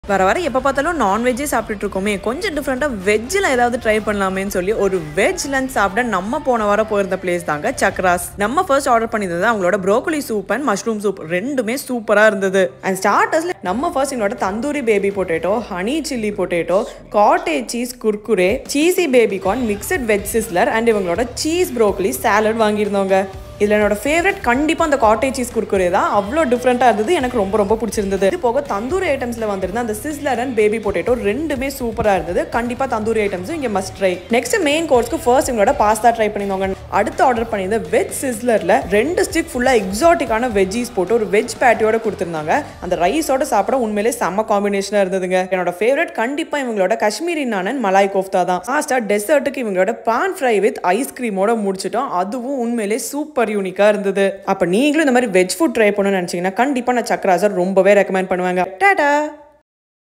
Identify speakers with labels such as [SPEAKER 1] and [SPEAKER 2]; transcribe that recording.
[SPEAKER 1] வர வர எப்போ பார்த்தாலும் நான்வெஜ்ஜே சாப்பிட்டுட்டு இருக்கோமே கொஞ்சம் டிஃப்ரெண்ட்டாக வெஜ்ஜில் ஏதாவது ட்ரை பண்ணலாமேன்னு சொல்லி ஒரு வெஜ் லஞ்ச் சாப்பிட நம்ம போன வாரம் போயிருந்த பிளேஸ் தாங்க சக்ராஸ் நம்ம ஃபர்ஸ்ட் ஆர்டர் பண்ணியிருந்தது அவங்களோட broccoli soup and mushroom soup ரெண்டுமே சூப்பராக இருந்தது அண்ட் ஸ்டார்டர்ஸில் நம்ம ஃபர்ஸ்ட் எங்களோட tandoori baby potato honey chilli potato cottage cheese Kurkure cheesy baby corn mixed veg sizzler and இவங்களோட சீஸ் ப்ரோக்கலி சாலட் வாங்கியிருந்தோங்க இதில் என்னோட ஃபேவரட் கண்டிப்பாக அந்த காட்டேஜ் சீஸ் குர்குரே தான் அவ்வளோ டிஃப்ரெண்ட்டாக இருந்தது எனக்கு ரொம்ப ரொம்ப பிடிச்சிருந்தது இது போக தந்தூரி ஐட்டம்ஸில் வந்திருந்த அந்த சிஸ்லர் அண்ட் பேபி பொட்டேட்டோ ரெண்டுமே சூப்பராக இருந்தது கண்டிப்பாக தந்தூரி ஐட்டம்ஸும் இங்கே மஸ்ட் ட்ரை நெக்ஸ்ட் மெயின் கோர்ஸ்க்கு ஃபர்ஸ்ட் எங்களோட பாஸ்தா ட்ரை பண்ணியிருந்தோங்க அடுத்து ஆர்டர் பண்ணியிருந்த வெஜ் சிஸ்லரில் ரெண்டு ஸ்டிக் ஃபுல்லாக எக்ஸாட்டிக்கான வெஜ்ஜீஸ் போட்டு ஒரு வெஜ் பேட்டியோட கொடுத்துருந்தாங்க அந்த ரைஸோட சாப்பிட உண்மையிலே செம்ம காம்பினேஷனாக இருந்ததுங்க என்னோட ஃபேவரட் கண்டிப்பாக இவங்களோட காஷ்மீரி நானன் மலாய் கோஃப்தா தான் லாஸ்ட்டாக டெசர்ட்டுக்கு இவங்களோட பான் ஃப்ரை வித் ஐஸ்கிரீமோட முடிச்சிட்டோம் அதுவும் உண்மையிலே சூப்பர் யூனிக்காக இருந்தது அப்போ நீங்களும் இந்த மாதிரி வெஜ் ஃபுட் ட்ரை பண்ணணும்னு நினச்சிங்கன்னா கண்டிப்பாக நான் சக்ராசர் ரொம்பவே ரெக்கமெண்ட் பண்ணுவாங்க டாடா